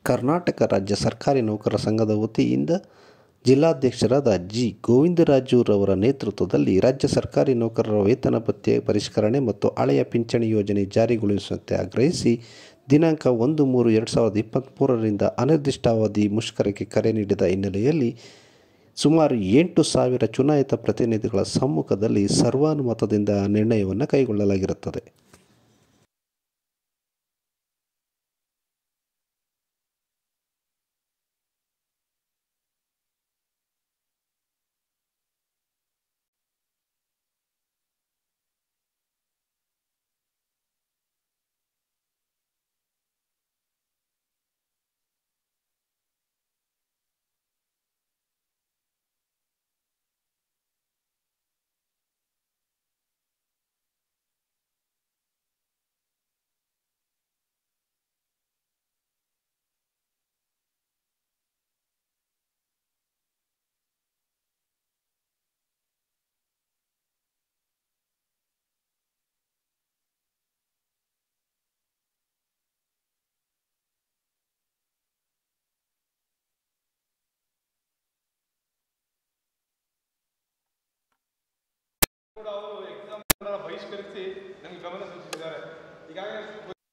ಕರ್ನಾಟಕ ರಾಜ್ಯ ಸರ್ಕಾರಿ ನೌಕರರ ಸಂಘದ ವತಿಯಿಂದ ಜಿಲ್ಲಾಧ್ಯಕ್ಷರಾದ ಜಿ ಗೋವಿಂದರಾಜುರವರ ನೇತೃತ್ವದಲ್ಲಿ ರಾಜ್ಯ ಸರ್ಕಾರಿ ನೌಕರರ ವೇತನ ಭತ್ಯೆ ಪರಿಷ್ಕರಣೆ ಮತ್ತು ಹಳೆಯ ಪಿಂಚಣಿ ಯೋಜನೆ ಜಾರಿಗೊಳಿಸುವಂತೆ ಆಗ್ರಹಿಸಿ ದಿನಾಂಕ ಒಂದು ಮೂರು ಎರಡು ಸಾವಿರದ ಇಪ್ಪತ್ತ್ಮೂರರಿಂದ ಅನಿರ್ದಿಷ್ಟಾವಧಿ ಮುಷ್ಕರಕ್ಕೆ ಕರೆ ನೀಡಿದ ಹಿನ್ನೆಲೆಯಲ್ಲಿ ಸುಮಾರು ಎಂಟು ಸಾವಿರ ಚುನಾಯಿತ ಪ್ರತಿನಿಧಿಗಳ ಸಮ್ಮುಖದಲ್ಲಿ ಸರ್ವಾನುಮತದಿಂದ ನಿರ್ಣಯವನ್ನು ಕೈಗೊಳ್ಳಲಾಗಿರುತ್ತದೆ ಕೂಡ ಅವರು ಎಕ್ಸಾಮ್ ಬಹಿಷ್ಕರಿಸಿ ನಮಗೆ ಗಮನ ಸೂಚಿಸಿದ್ದಾರೆ ಈಗಾಗಲೇ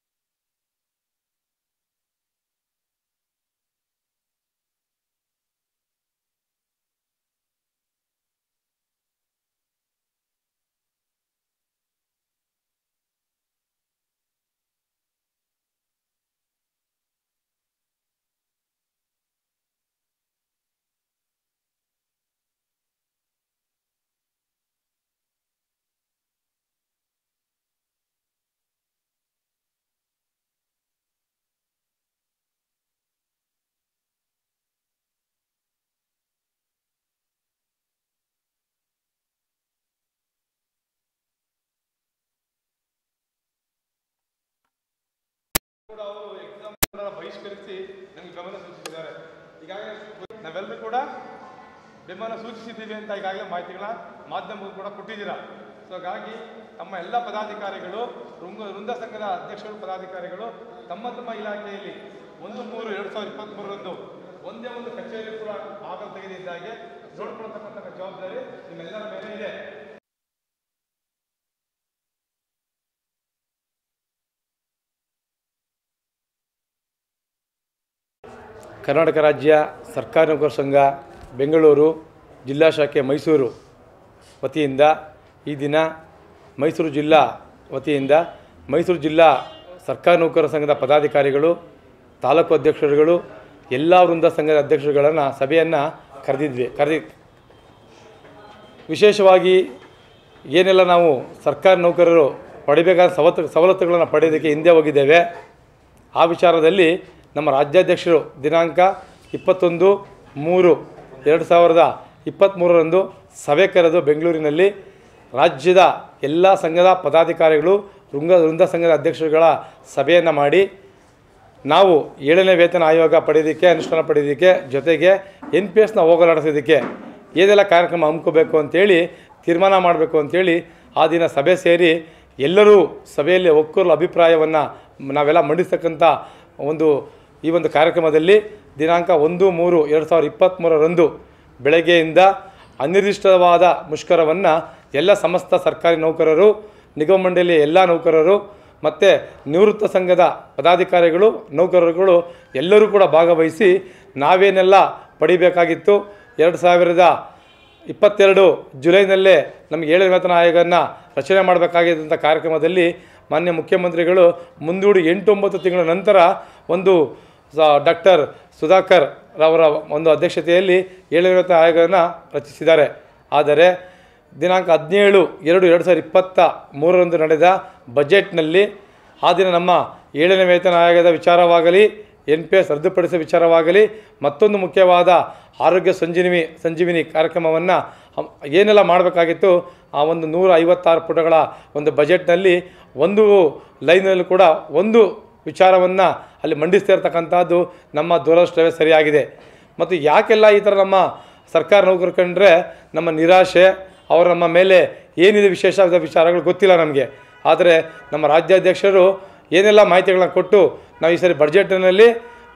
ಕೂಡ ಅವರು ಎಕ್ಸಾಮ್ ಬಹಿಷ್ಕರಿಸಿ ನಮಗೆ ಗಮನ ಸೂಚಿಸಿದ್ದಾರೆ ಈಗಾಗಲೇ ನಾವೆಲ್ಲರೂ ಕೂಡ ಬೆಂಬಲ ಸೂಚಿಸಿದ್ದೀವಿ ಅಂತ ಈಗಾಗಲೇ ಮಾಹಿತಿಗಳ ಮಾಧ್ಯಮಗಳು ಕೂಡ ಕೊಟ್ಟಿದ್ದೀರಾ ಸೊ ಹಾಗಾಗಿ ತಮ್ಮ ಎಲ್ಲ ಪದಾಧಿಕಾರಿಗಳು ವೃಂಗ ವೃಂದ ಸಂಘದ ಅಧ್ಯಕ್ಷರು ಪದಾಧಿಕಾರಿಗಳು ತಮ್ಮ ತಮ್ಮ ಇಲಾಖೆಯಲ್ಲಿ ಒಂದು ಮೂರು ಎರಡು ಸಾವಿರದ ಇಪ್ಪತ್ತ್ಮೂರರಂದು ಒಂದೇ ಒಂದು ಕಚೇರಿ ಕೂಡ ಆಗಲು ತೆಗೆದಿದ್ದಾಗೆ ನೋಡ್ಕೊಳ್ತಕ್ಕಂಥ ಜವಾಬ್ದಾರಿ ನಿಮ್ಮೆಲ್ಲರ ಮೇಲೆ ಇದೆ ಕರ್ನಾಟಕ ರಾಜ್ಯ ಸರ್ಕಾರಿ ನೌಕರ ಸಂಘ ಬೆಂಗಳೂರು ಜಿಲ್ಲಾ ಶಾಖೆ ಮೈಸೂರು ವತಿಯಿಂದ ಈ ದಿನ ಮೈಸೂರು ಜಿಲ್ಲಾ ವತಿಯಿಂದ ಮೈಸೂರು ಜಿಲ್ಲಾ ಸರ್ಕಾರಿ ನೌಕರರ ಸಂಘದ ಪದಾಧಿಕಾರಿಗಳು ತಾಲೂಕು ಅಧ್ಯಕ್ಷರುಗಳು ಎಲ್ಲ ವೃಂದ ಸಂಘದ ಅಧ್ಯಕ್ಷರುಗಳನ್ನು ಸಭೆಯನ್ನು ಕರೆದಿದ್ವಿ ಕರೆದಿ ವಿಶೇಷವಾಗಿ ಏನೆಲ್ಲ ನಾವು ಸರ್ಕಾರಿ ನೌಕರರು ಪಡಿಬೇಕಾದ ಸವತ್ತು ಸವಲತ್ತುಗಳನ್ನು ಪಡೆಯೋದಕ್ಕೆ ಹಿಂದೆ ಹೋಗಿದ್ದೇವೆ ಆ ವಿಚಾರದಲ್ಲಿ ನಮ್ಮ ರಾಜ್ಯಾಧ್ಯಕ್ಷರು ದಿನಾಂಕ ಇಪ್ಪತ್ತೊಂದು ಮೂರು ಎರಡು ಸಾವಿರದ ಇಪ್ಪತ್ತ್ಮೂರರಂದು ಸಭೆ ಕರೆದು ಬೆಂಗಳೂರಿನಲ್ಲಿ ರಾಜ್ಯದ ಎಲ್ಲ ಸಂಘದ ಪದಾಧಿಕಾರಿಗಳು ವೃಂಗ ವೃಂದ ಸಂಘದ ಅಧ್ಯಕ್ಷರುಗಳ ಸಭೆಯನ್ನು ಮಾಡಿ ನಾವು ಏಳನೇ ವೇತನ ಆಯೋಗ ಪಡೆಯೋದಕ್ಕೆ ಅನುಷ್ಠಾನ ಪಡೆಯೋದಕ್ಕೆ ಜೊತೆಗೆ ಎನ್ ಪಿ ಎಸ್ನ ಹೋಗಲಾಡಿಸೋದಕ್ಕೆ ಏನೆಲ್ಲ ಕಾರ್ಯಕ್ರಮ ಹಮ್ಮಿಕೋಬೇಕು ಅಂತೇಳಿ ತೀರ್ಮಾನ ಮಾಡಬೇಕು ಅಂತೇಳಿ ಆ ದಿನ ಸಭೆ ಸೇರಿ ಎಲ್ಲರೂ ಸಭೆಯಲ್ಲಿ ಒಕ್ಕೂರಲ ಅಭಿಪ್ರಾಯವನ್ನು ನಾವೆಲ್ಲ ಮಂಡಿಸ್ತಕ್ಕಂಥ ಒಂದು ಈ ಒಂದು ಕಾರ್ಯಕ್ರಮದಲ್ಲಿ ದಿನಾಂಕ ಒಂದು ಮೂರು ಎರಡು ಸಾವಿರದ ಇಪ್ಪತ್ತ್ಮೂರರಂದು ಬೆಳಗ್ಗೆಯಿಂದ ಅನಿರ್ದಿಷ್ಟವಾದ ಮುಷ್ಕರವನ್ನು ಎಲ್ಲ ಸಮಸ್ತ ಸರ್ಕಾರಿ ನೌಕರರು ನಿಗಮ ಮಂಡಳಿಯ ಎಲ್ಲ ನೌಕರರು ಮತ್ತು ನಿವೃತ್ತ ಸಂಘದ ಪದಾಧಿಕಾರಿಗಳು ನೌಕರರುಗಳು ಎಲ್ಲರೂ ಕೂಡ ಭಾಗವಹಿಸಿ ನಾವೇನೆಲ್ಲ ಪಡಿಬೇಕಾಗಿತ್ತು ಎರಡು ಸಾವಿರದ ಇಪ್ಪತ್ತೆರಡು ಜುಲೈನಲ್ಲೇ ನಮಗೆ ಏಳನೇ ವೇತನ ಆಯೋಗವನ್ನು ರಚನೆ ಮಾಡಬೇಕಾಗಿದ್ದಂಥ ಕಾರ್ಯಕ್ರಮದಲ್ಲಿ ಮಾನ್ಯ ಮುಖ್ಯಮಂತ್ರಿಗಳು ಮುಂದೂಡಿ ಎಂಟು ಒಂಬತ್ತು ತಿಂಗಳ ನಂತರ ಒಂದು ಡಾಕ್ಟರ್ ಸುಧಾಕರ್ ರವರ ಒಂದು ಅಧ್ಯಕ್ಷತೆಯಲ್ಲಿ ಏಳನೇ ವೇತನ ಆಯೋಗವನ್ನು ರಚಿಸಿದ್ದಾರೆ ಆದರೆ ದಿನಾಂಕ ಹದಿನೇಳು ಎರಡು ಎರಡು ಸಾವಿರದ ಇಪ್ಪತ್ತ ಮೂರರಂದು ನಡೆದ ಬಜೆಟ್ನಲ್ಲಿ ಆ ದಿನ ನಮ್ಮ ಏಳನೇ ವೇತನ ಆಯೋಗದ ವಿಚಾರವಾಗಲಿ ಎನ್ ಪಿ ಎಸ್ ರದ್ದುಪಡಿಸುವ ವಿಚಾರವಾಗಲಿ ಮತ್ತೊಂದು ಮುಖ್ಯವಾದ ಆರೋಗ್ಯ ಸಂಜೀವಿನಿ ಸಂಜೀವಿನಿ ಕಾರ್ಯಕ್ರಮವನ್ನು ಏನೆಲ್ಲ ಮಾಡಬೇಕಾಗಿತ್ತು ಆ ಒಂದು ನೂರ ಐವತ್ತಾರು ಪುಟಗಳ ಒಂದು ಬಜೆಟ್ನಲ್ಲಿ ಒಂದು ಲೈನಲ್ಲಿ ಕೂಡ ಒಂದು ವಿಚಾರವನ್ನು ಅಲ್ಲಿ ಮಂಡಿಸ್ತಾ ಇರ್ತಕ್ಕಂಥದ್ದು ನಮ್ಮ ದುರದೃಷ್ಟವೇ ಸರಿಯಾಗಿದೆ ಮತ್ತು ಯಾಕೆಲ್ಲ ಈ ಥರ ನಮ್ಮ ಸರ್ಕಾರ ನೌಕರು ಕಂಡ್ರೆ ನಮ್ಮ ನಿರಾಶೆ ಅವರು ನಮ್ಮ ಮೇಲೆ ಏನಿದೆ ವಿಶೇಷವಾದ ವಿಚಾರಗಳು ಗೊತ್ತಿಲ್ಲ ನಮಗೆ ಆದರೆ ನಮ್ಮ ರಾಜ್ಯಾಧ್ಯಕ್ಷರು ಏನೆಲ್ಲ ಮಾಹಿತಿಗಳನ್ನ ಕೊಟ್ಟು ನಾವು ಈ ಸರಿ ಬಡ್ಜೆಟ್ನಲ್ಲಿ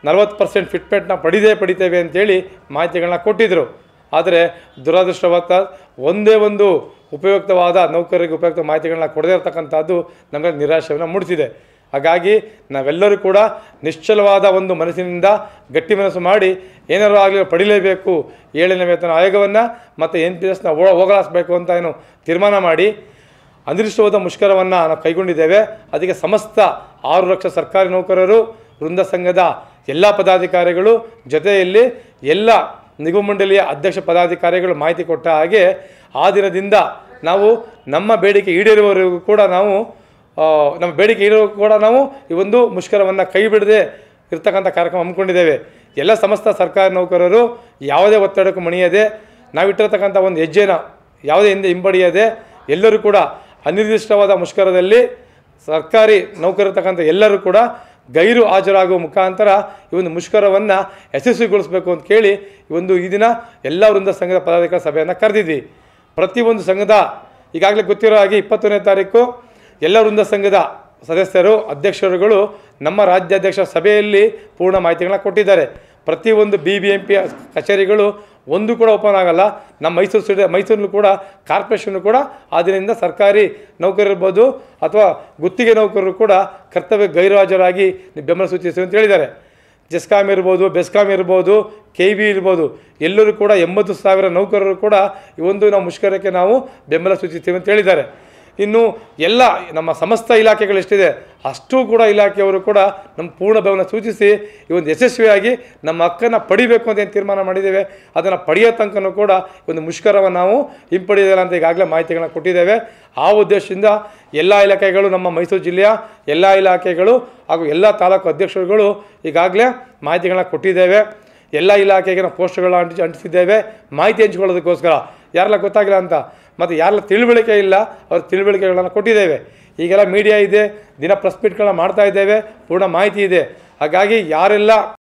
ನಲವತ್ತು ಪರ್ಸೆಂಟ್ ಫಿಟ್ಮೆಂಟ್ನ ಪಡಿದೇ ಪಡಿತೇವೆ ಅಂತೇಳಿ ಮಾಹಿತಿಗಳನ್ನ ಕೊಟ್ಟಿದ್ದರು ಆದರೆ ದುರದೃಷ್ಟವತ್ತ ಒಂದೇ ಒಂದು ಉಪಯುಕ್ತವಾದ ನೌಕರರಿಗೆ ಉಪಯುಕ್ತ ಮಾಹಿತಿಗಳನ್ನ ಕೊಡದೇ ಇರತಕ್ಕಂಥದ್ದು ನಮಗೆ ನಿರಾಶೆಯನ್ನು ಮೂಡಿಸಿದೆ ಹಾಗಾಗಿ ನಾವೆಲ್ಲರೂ ಕೂಡ ನಿಶ್ಚಲವಾದ ಒಂದು ಮನಸ್ಸಿನಿಂದ ಗಟ್ಟಿ ಮನಸ್ಸು ಮಾಡಿ ಏನಾರು ಆಗಲಿ ಪಡಿಲೇಬೇಕು ಏಳನೇ ವೇತನ ಆಯೋಗವನ್ನು ಮತ್ತು ಎನ್ ಪಿ ಎಸ್ನ ಹೋಗಲಾಡಿಸ್ಬೇಕು ಅಂತ ಏನು ತೀರ್ಮಾನ ಮಾಡಿ ಅನಿರ್ದಿಷ್ಟವಾದ ಮುಷ್ಕರವನ್ನು ನಾವು ಕೈಗೊಂಡಿದ್ದೇವೆ ಅದಕ್ಕೆ ಸಮಸ್ತ ಆರು ಲಕ್ಷ ಸರ್ಕಾರಿ ನೌಕರರು ವೃಂದ ಸಂಘದ ಎಲ್ಲ ಪದಾಧಿಕಾರಿಗಳು ಜೊತೆಯಲ್ಲಿ ಎಲ್ಲ ನಿಗಮ ಮಂಡಳಿಯ ಅಧ್ಯಕ್ಷ ಪದಾಧಿಕಾರಿಗಳು ಮಾಹಿತಿ ಕೊಟ್ಟ ಹಾಗೆ ಆ ದಿನದಿಂದ ನಾವು ನಮ್ಮ ಬೇಡಿಕೆ ಈಡೇರುವವರೆಗೂ ಕೂಡ ನಾವು ಆ, ನಮ್ಮ ಬೇಡಿಕೆ ಈಡೇರೋ ಕೂಡ ನಾವು ಈ ಒಂದು ಮುಷ್ಕರವನ್ನು ಕೈ ಬಿಡದೆ ಇರ್ತಕ್ಕಂಥ ಕಾರ್ಯಕ್ರಮ ಹಮ್ಮಿಕೊಂಡಿದ್ದೇವೆ ಎಲ್ಲ ಸಮಸ್ತ ಸರ್ಕಾರಿ ನೌಕರರು ಯಾವುದೇ ಒತ್ತಡಕ್ಕೂ ಮಣಿಯದೆ ನಾವಿಟ್ಟಿರ್ತಕ್ಕಂಥ ಒಂದು ಹೆಜ್ಜೆನ ಯಾವುದೇ ಹಿಂದೆ ಹಿಂಬಡಿಯದೆ ಎಲ್ಲರೂ ಕೂಡ ಅನಿರ್ದಿಷ್ಟವಾದ ಮುಷ್ಕರದಲ್ಲಿ ಸರ್ಕಾರಿ ನೌಕರಿರ್ತಕ್ಕಂಥ ಎಲ್ಲರೂ ಕೂಡ ಗೈರು ಹಾಜರಾಗುವ ಮುಖಾಂತರ ಈ ಒಂದು ಮುಷ್ಕರವನ್ನು ಯಶಸ್ವಿಗೊಳಿಸಬೇಕು ಅಂತ ಕೇಳಿ ಈ ಒಂದು ಈ ದಿನ ಎಲ್ಲ ವೃಂದ ಸಂಘದ ಪದಾಧಿಕಾರಿ ಸಭೆಯನ್ನು ಕರೆದಿದ್ವಿ ಪ್ರತಿಯೊಂದು ಸಂಘದ ಈಗಾಗಲೇ ಗೊತ್ತಿರೋ ಹಾಗೆ ಇಪ್ಪತ್ತೊಂದನೇ ತಾರೀಕು ಎಲ್ಲ ವೃಂದ ಸಂಘದ ಸದಸ್ಯರು ಅಧ್ಯಕ್ಷರುಗಳು ನಮ್ಮ ರಾಜ್ಯಾಧ್ಯಕ್ಷ ಸಭೆಯಲ್ಲಿ ಪೂರ್ಣ ಮಾಹಿತಿಗಳನ್ನ ಕೊಟ್ಟಿದ್ದಾರೆ ಪ್ರತಿಯೊಂದು ಬಿ ಬಿ ಎಂ ಪಿ ಕಚೇರಿಗಳು ಒಂದು ಕೂಡ ಓಪನ್ ಆಗಲ್ಲ ನಮ್ಮ ಮೈಸೂರು ಸಿಟಿ ಮೈಸೂರಲ್ಲೂ ಕೂಡ ಕಾರ್ಪೊರೇಷನ್ ಕೂಡ ಆದ್ದರಿಂದ ಸರ್ಕಾರಿ ನೌಕರರಿರ್ಬೋದು ಅಥವಾ ಗುತ್ತಿಗೆ ನೌಕರರು ಕೂಡ ಕರ್ತವ್ಯ ಗೈರು ಹಾಜರಾಗಿ ನೀವು ಬೆಂಬಲ ಸೂಚಿಸಿ ಅಂತ ಹೇಳಿದ್ದಾರೆ ಜೆಸ್ಕಾಮ್ ಇರ್ಬೋದು ಬೆಸ್ಕಾಮ್ ಇರ್ಬೋದು ಕೆ ಬಿ ಇರ್ಬೋದು ಎಲ್ಲರೂ ಕೂಡ ಎಂಬತ್ತು ಸಾವಿರ ನೌಕರರು ಕೂಡ ಈ ಒಂದು ನಾವು ಮುಷ್ಕರಕ್ಕೆ ನಾವು ಬೆಂಬಲ ಸೂಚಿಸ್ತೀವಿ ಅಂತ ಹೇಳಿದ್ದಾರೆ ಇನ್ನು ಎಲ್ಲ ನಮ್ಮ ಸಮಸ್ತ ಇಲಾಖೆಗಳೆಷ್ಟಿದೆ ಅಷ್ಟೂ ಕೂಡ ಇಲಾಖೆಯವರು ಕೂಡ ನಮ್ಮ ಪೂರ್ಣ ಬೆಂಬಲ ಸೂಚಿಸಿ ಈ ಒಂದು ಯಶಸ್ವಿಯಾಗಿ ನಮ್ಮ ಹಕ್ಕನ್ನು ಪಡಿಬೇಕು ಅಂತ ಏನು ತೀರ್ಮಾನ ಮಾಡಿದ್ದೇವೆ ಅದನ್ನು ಪಡೆಯೋ ತನಕನೂ ಕೂಡ ಈ ಒಂದು ಮುಷ್ಕರವನ್ನು ನಾವು ಹಿಂಪಡೆಯೋದಿಲ್ಲ ಅಂತ ಈಗಾಗಲೇ ಮಾಹಿತಿಗಳನ್ನ ಕೊಟ್ಟಿದ್ದೇವೆ ಆ ಉದ್ದೇಶದಿಂದ ಎಲ್ಲ ಇಲಾಖೆಗಳು ನಮ್ಮ ಮೈಸೂರು ಜಿಲ್ಲೆಯ ಎಲ್ಲ ಇಲಾಖೆಗಳು ಹಾಗೂ ಎಲ್ಲ ತಾಲೂಕು ಅಧ್ಯಕ್ಷರುಗಳು ಈಗಾಗಲೇ ಮಾಹಿತಿಗಳನ್ನ ಕೊಟ್ಟಿದ್ದೇವೆ ಎಲ್ಲ ಇಲಾಖೆಗೆ ನಾವು ಪೋಸ್ಟ್ಗಳನ್ನ ಅಂಟಿಸಿ ಅಂಟಿಸಿದ್ದೇವೆ ಮಾಹಿತಿ ಹಂಚ್ಕೊಳ್ಳೋದಕ್ಕೋಸ್ಕರ ಯಾರೆಲ್ಲ ಗೊತ್ತಾಗಿಲ್ಲ ಅಂತ ಮತ್ತು ಯಾರೆಲ್ಲ ತಿಳುವಳಿಕೆ ಇಲ್ಲ ಅವ್ರ ತಿಳುವಳಿಕೆಗಳನ್ನು ಕೊಟ್ಟಿದ್ದೇವೆ ಈಗೆಲ್ಲ ಮೀಡಿಯಾ ಇದೆ ದಿನ ಪ್ರೆಸ್ ಮೀಟ್ಗಳನ್ನ ಮಾಡ್ತಾ ಇದ್ದೇವೆ ಪೂರ್ಣ ಮಾಹಿತಿ ಇದೆ ಹಾಗಾಗಿ ಯಾರೆಲ್ಲ